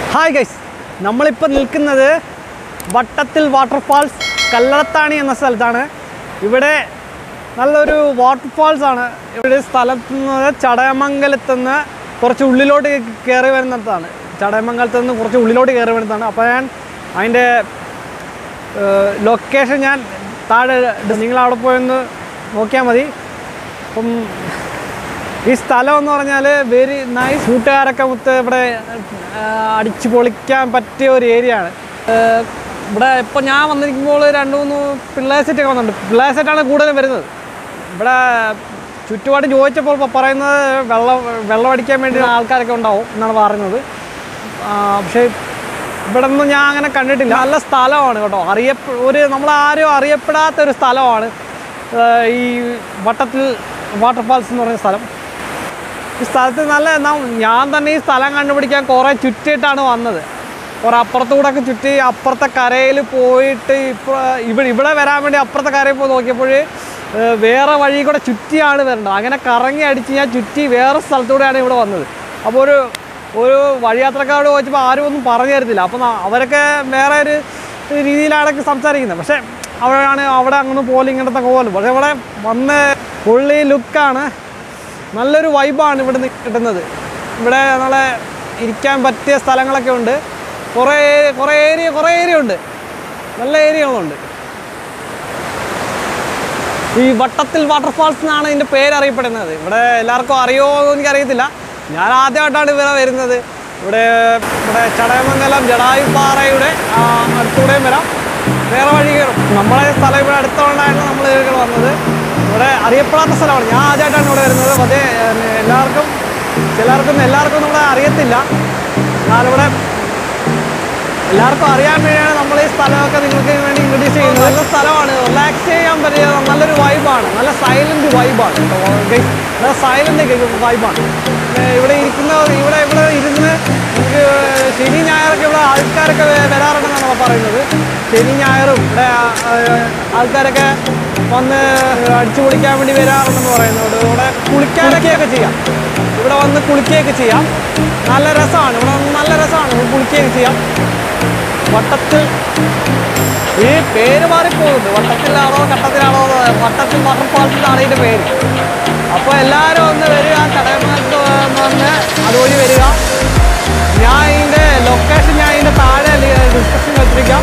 hi guys നമ്മളിപ്പോൾ നിൽക്കുന്നത് വട്ടത്തിൽ വാട്ടർഫാൾസ് കല്ലറത്താണി എന്ന സ്ഥലത്താണ് ഇവിടെ നല്ലൊരു വാട്ടർഫാൾസ് ആണ് ഇവിടെ സ്ഥലത്ത് നിന്ന് ചടയമംഗലത്ത് നിന്ന് കുറച്ച് ഉള്ളിലോട്ട് കയറി വരുന്നതാണ് ചടയമംഗലത്ത് നിന്ന് കുറച്ച് ഉള്ളിലോട്ട് കയറി വരുന്നതാണ് അപ്പോൾ ഞാൻ അതിൻ്റെ ലൊക്കേഷൻ ഞാൻ താഴെ നിങ്ങൾ അവിടെ പോയൊന്ന് നോക്കിയാൽ മതി അപ്പം ഈ സ്ഥലം എന്ന് പറഞ്ഞാൽ വെരി നൈസ് കൂട്ടുകാരൊക്കെ മൊത്തം ഇവിടെ ആ, അടിച്ച് പൊളിക്കാൻ പറ്റിയ ഒരു ഏരിയ ആണ് ആ, ഇവിടെ ഇപ്പോൾ ഞാൻ വന്നിരിക്കുമ്പോൾ രണ്ട് മൂന്ന് പിള്ളേർ സെറ്റൊക്കെ വന്നിട്ടുണ്ട് പിള്ളേർ സെറ്റാണ് കൂടുതലും വരുന്നത് ഇവിടെ ചുറ്റുപാട് ചോദിച്ചപ്പോൾ പ- പറയുന്നത് വെള്ളം വെള്ളം അടിക്കാൻ വേണ്ടി ആൾക്കാരൊക്കെ ഉണ്ടാവും എന്നാണ് പറയുന്നത് ആ, പക്ഷേ ഇവിടെ ഒന്നും ഞാൻ അങ്ങനെ കണ്ടിട്ടില്ല നല്ല സ്ഥലമാണ് കേട്ടോ അറിയപ്പ ഒരു നമ്മളാരും അറിയപ്പെടാത്ത ഒരു സ്ഥലമാണ് ആ, ഈ വട്ടത്തിൽ വാട്ടർഫാൾസ് എന്ന് പറയുന്ന സ്ഥലം ഈ സ്ഥലത്ത് നല്ല ന- ഞാൻ തന്നെ ഈ സ്ഥലം കണ്ടുപിടിക്കാൻ കുറേ ചുറ്റിയിട്ടാണ് വന്നത് കുറേ അപ്പുറത്തൂടെ ഒക്കെ ചുറ്റി അപ്പുറത്തെ കരയിൽ പോയിട്ട് ഇപ്പോൾ ഇവിടെ ഇവിടെ വരാൻ വേണ്ടി അപ്പുറത്തെ കരയിൽ പോയി നോക്കിയപ്പോൾ ഏഹ്, വേറെ വഴി കൂടെ ചുറ്റിയാണ് വരേണ്ടത് അങ്ങനെ കറങ്ങി അടിച്ച് ഞാൻ ചുറ്റി വേറെ സ്ഥലത്തൂടെയാണ് ഇവിടെ വന്നത് അപ്പോൾ ഒരു ഒരു വഴിയാത്രക്കാരോട് ചോദിച്ചപ്പോൾ ആരും ഒന്നും പറഞ്ഞു തരത്തില്ല അപ്പോൾ ന- അവരൊക്കെ വേറെ ഒരു രീതിയിലാണ് സംസാരിക്കുന്നത് പക്ഷേ അവിടെയാണ് അവിടെ അങ്ങനെ പോലും ഇങ്ങനത്തെ പോലും പക്ഷേ ഇവിടെ വന്ന് പുള്ളി ലുക്കാണ് നല്ലൊരു വൈബാണ് ഇവിടെ നിന്ന് കിട്ടുന്നത് ഇവിടെ നമ്മളെ ഇരിക്കാൻ പറ്റിയ സ്ഥലങ്ങളൊക്കെ ഉണ്ട് കുറേ കുറേ ഏരിയ കുറേ ഏരിയ ഉണ്ട് നല്ല ഏരിയകളുണ്ട് ഈ വട്ടത്തിൽ വാട്ടർഫാൾസ് എന്നാണ് ഇതിൻ്റെ പേര് അറിയപ്പെടുന്നത് ഇവിടെ എല്ലാവർക്കും അറിയോ എന്ന് എനിക്കറിയത്തില്ല ഞാൻ ആദ്യമായിട്ടാണ് ഇവിടെ വരുന്നത് ഇവിടെ ഇവിടെ ചടയമംഗലം ജടായുപ്പാറയുടെ ആ, അടുത്തൂടെയും വരാം വേറെ വഴി കയറും നമ്മളെ സ്ഥലം ഇവിടെ അടുത്തോണ്ടായിരുന്നു നമ്മൾ ഇവിടെ വന്നത് ഇവിടെ അറിയപ്പെടാത്ത സ്ഥലമാണ് ഞാൻ ആദ്യമായിട്ടാണ് ഇവിടെ വരുന്നത് അപ്പോൾ അതേ ഏഹ്, എല്ലാവർക്കും ചിലർക്കും എല്ലാവർക്കും നമ്മുടെ അറിയത്തില്ല ഞാനിവിടെ എല്ലാവർക്കും അറിയാൻ വേണ്ടിയാണ് നമ്മൾ ഈ സ്ഥലമൊക്കെ നിങ്ങൾക്ക് വേണ്ടി ഇൻട്രൊഡ്യൂസ് ചെയ്യുന്നത് നല്ല സ്ഥലമാണ് റിലാക്സ് ചെയ്യാൻ പറ്റിയ നല്ലൊരു വൈബാണ് നല്ല സൈലന്റ് വൈബാണ് നല്ല സൈലന്റ് വൈബാണ് ഇവിടെ ഇരിക്കുന്ന ഇവിടെ ഇവിടെ ഇരുന്ന് നമുക്ക് ശനി ഞായറൊക്കെ ഇവിടെ ആൾക്കാരൊക്കെ വ- വരാറുണ്ടെന്നാണ് പറയുന്നത് ശനി ഞായറും ഇവിടെ ആ, ആ, ആൾക്കാരൊക്കെ വന്ന് അടിച്ചു പൊളിക്കാൻ വേണ്ടി വരാറുണ്ടെന്ന് പറയുന്നത് ഇവിടെ കുളിക്കാനൊക്കെയൊക്കെ ചെയ്യാം ഇവിടെ വന്ന് കുളിക്കുകയൊക്കെ ചെയ്യാം നല്ല രസമാണ് ഇവിടെ വന്ന് നല്ല രസമാണ് ഇവിടെ കുളിക്കുകയൊക്കെ ചെയ്യാം വട്ടത്തിൽ ഈ പേര് മാറിപ്പോകുന്നുണ്ട് വട്ടത്തിലാണോ ഘട്ടത്തിലാണോ എന്ന് വട്ടത്തിൽ വാട്ടർഫാൾസിലാണ് ഇതിൻ്റെ പേര് അപ്പോൾ എല്ലാവരും ഒന്ന് വരിക ചടയമംഗലത്ത് വന്ന് അതുവഴി വരിക ഞാൻ ഇതിൻ്റെ ലൊക്കേഷൻ ഞാൻ ഇതിൻ്റെ താഴെ ഡിസ്ക്രിപ്ഷൻ വെച്ചിരിക്കാം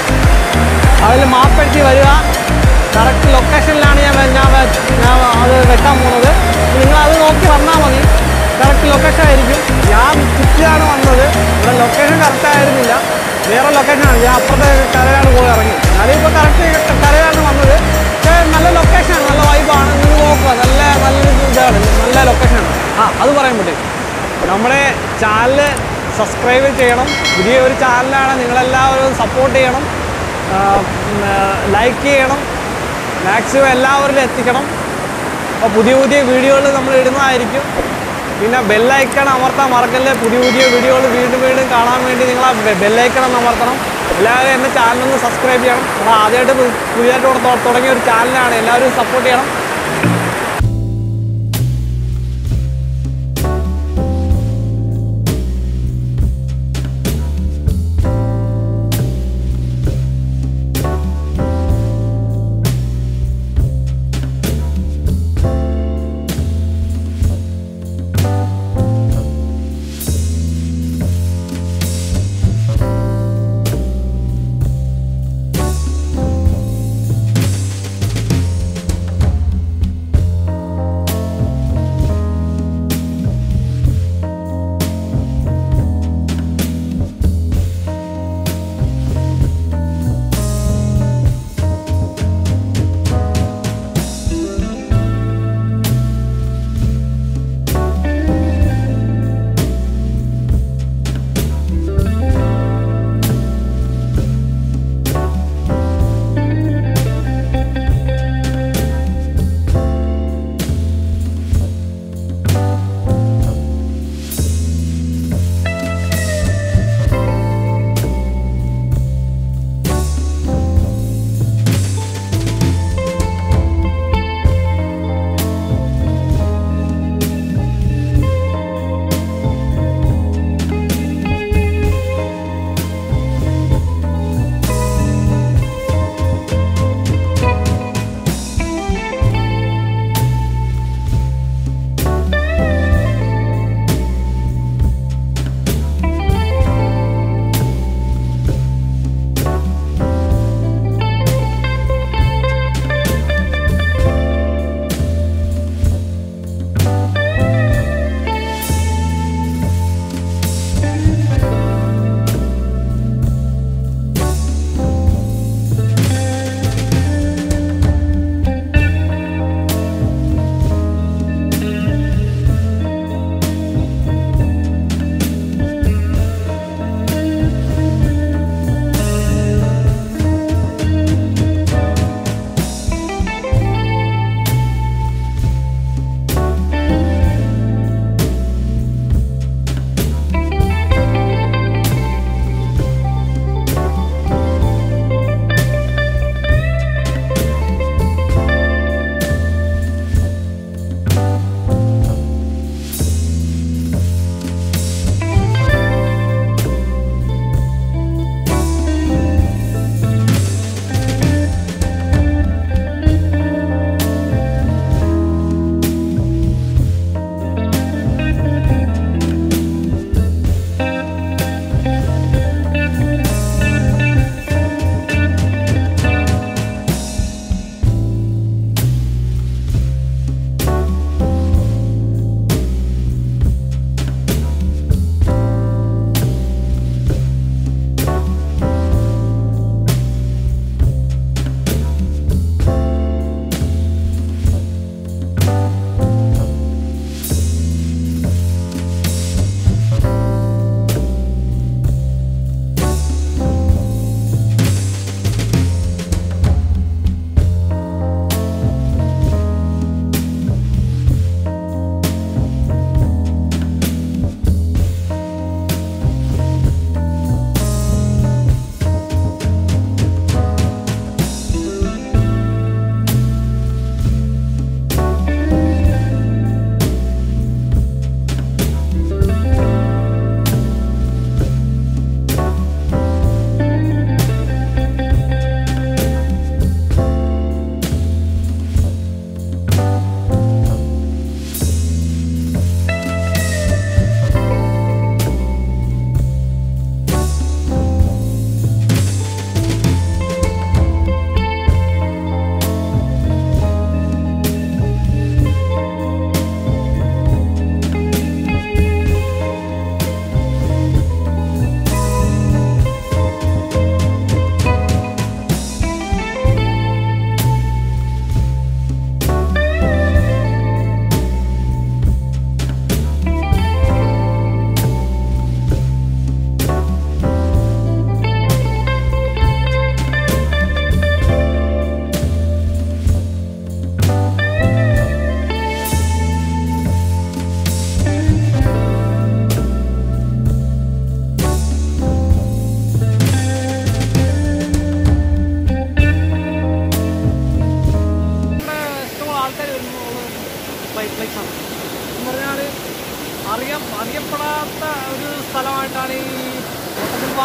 അതിൽ മാപ്പ് അടിച്ച് വരിക കറക്റ്റ് ലൊക്കേഷനിലാണ് ഞാൻ വ- ഞാൻ വ- ഞാൻ അത് വെക്കാൻ പോകുന്നത് നിങ്ങൾ അത് നോക്കി വന്നാൽ മതി കറക്റ്റ് ലൊക്കേഷൻ ആയിരിക്കും ഞാൻ ചുറ്റിലാണ് വന്നത് ഇവിടെ ലൊക്കേഷൻ കറക്റ്റ് ആയിരുന്നില്ല വേറെ ലൊക്കേഷനാണ് ഞാൻ അപ്പുറത്തെ കരയാണ് പോയി ഇറങ്ങി ഞാനിപ്പോൾ കറക്റ്റ് കരയാണ് വന്നത് പക്ഷേ നല്ല ലൊക്കേഷനാണ് നല്ല വൈബാണ് നിങ്ങൾ നോക്കുക നല്ല നല്ലൊരു ഇതാണ് നല്ല ലൊക്കേഷനാണ് ആ അത് പറയാൻ പറ്റും നമ്മുടെ ചാനൽ സബ്സ്ക്രൈബ് ചെയ്യണം പുതിയ ഒരു ചാനലാണ് നിങ്ങളെല്ലാവരും സപ്പോർട്ട് ചെയ്യണം ലൈക്ക് ചെയ്യണം മാക്സിമം എല്ലാവരിലും എത്തിക്കണം അപ്പോൾ പുതിയ പുതിയ വീഡിയോകൾ നമ്മൾ ഇടുന്നതായിരിക്കും പിന്നെ ബെല്ലൈക്കൺ അമർത്താൻ മറക്കല്ലേ പുതിയ പുതിയ വീഡിയോകൾ വീണ്ടും വീണ്ടും കാണാൻ വേണ്ടി നിങ്ങൾ ആ ബെല്ലൈക്കൺ ഒന്ന് അമർത്തണം എല്ലാവരും എൻ്റെ ചാനലൊന്ന് സബ്സ്ക്രൈബ് ചെയ്യണം നമ്മൾ ആദ്യമായിട്ട് പു- പുതിയതായിട്ട് തുട- തുടങ്ങിയ ഒരു ചാനലാണ് എല്ലാവരും സപ്പോർട്ട് ചെയ്യണം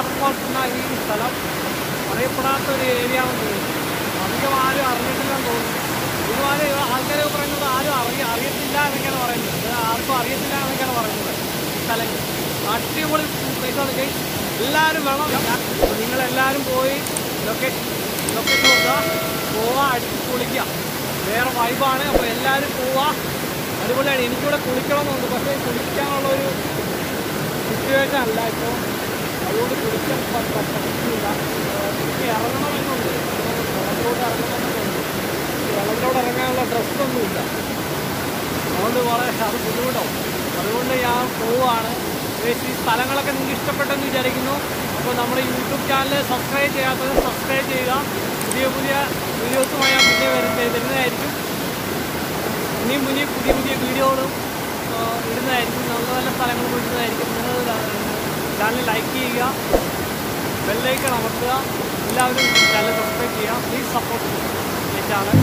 വാട്ടർഫോൾസ് എന്ന ഈ സ്ഥലം അറിയപ്പെടാത്ത ഒരു ഏരിയ ആണെന്ന് തോന്നുന്നു അധികം ആരും അറിഞ്ഞിട്ടില്ലെന്ന് തോന്നുന്നു ഒരുപാട് ആൾക്കാരെ പറയുന്നത് ആരും അറിയ അറിയത്തില്ല എന്നൊക്കെയാണ് പറയുന്നത് ഇത് ആർക്കും അറിയത്തില്ല എന്നൊക്കെയാണ് പറയുന്നത് ഈ സ്ഥലങ്ങൾ അടിപൊളി പ്ലേസാണ് ഗൈസ് എല്ലാവരും വേണം അപ്പോൾ നിങ്ങളെല്ലാവരും പോയി ലൊക്കേഷൻ ലൊക്കേഷൻ നോക്കുക പോവാ അടിച്ച് കുളിക്കുക വേറെ വൈബാണ് അപ്പോൾ എല്ലാവരും പോവാ അടിപൊളിയാണ് എനിക്കിവിടെ കുളിക്കണമെന്നുണ്ട് പക്ഷേ കുളിക്കാനുള്ള ഒരു സിറ്റുവേഷൻ അല്ല ഇപ്പോൾ അതുകൊണ്ട് കുളിക്കാൻ പ- പ- പറ്റുന്നില്ല ഏഹ് എനിക്ക് ഇറങ്ങണമെന്നുണ്ട് വെള്ളത്തിലോട്ട് ഇറങ്ങണമെന്നുണ്ട് വെള്ളത്തിലോട്ട് ഇറങ്ങാനുള്ള ഡ്രസ്സൊന്നുമില്ല അതുകൊണ്ട് വളരെ അത് ബുദ്ധിമുട്ടാവും അതുകൊണ്ട് ഞാൻ പോവുകയാണ് ഏകദേശം ഈ സ്ഥലങ്ങളൊക്കെ നിങ്ങൾക്ക് ഇഷ്ടപ്പെട്ടെന്ന് വിചാരിക്കുന്നു അപ്പോൾ നമ്മുടെ യൂട്യൂബ് ചാനൽ സബ്സ്ക്രൈബ് ചെയ്യാത്തത് സബ്സ്ക്രൈബ് ചെയ്യുക പുതിയ പുതിയ വീഡിയോസുമായി ഞാൻ പിന്നെ വരുന്നത് വരുന്നതായിരിക്കും ഇനിയും പുതിയ പുതിയ പുതിയ വീഡിയോകളും ആ, ഇടുന്നതായിരിക്കും നല്ല നല്ല സ്ഥലങ്ങളും ഇടുന്നതായിരിക്കും നിങ്ങൾ ചാനൽ ലൈക്ക് ചെയ്യുക ബെല്ലൈക്കൺ അമർത്തുക എല്ലാവരും ചാനൽ സബ്സ്ക്രൈബ് ചെയ്യുക പ്ലീസ് സപ്പോർട്ട് ഈ ചാനൽ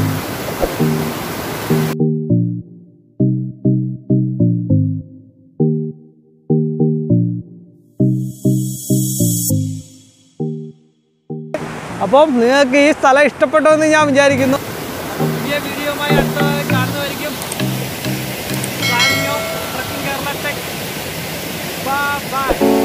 അപ്പം നിങ്ങൾക്ക് ഈ സ്ഥലം ഇഷ്ടപ്പെട്ടു എന്ന് ഞാൻ വിചാരിക്കുന്നു പുതിയ വീഡിയോയുമായി അടുത്ത കാണുന്നതായിരിക്കും ട്രക്കിംഗ് കേരള ടെക് ബൈ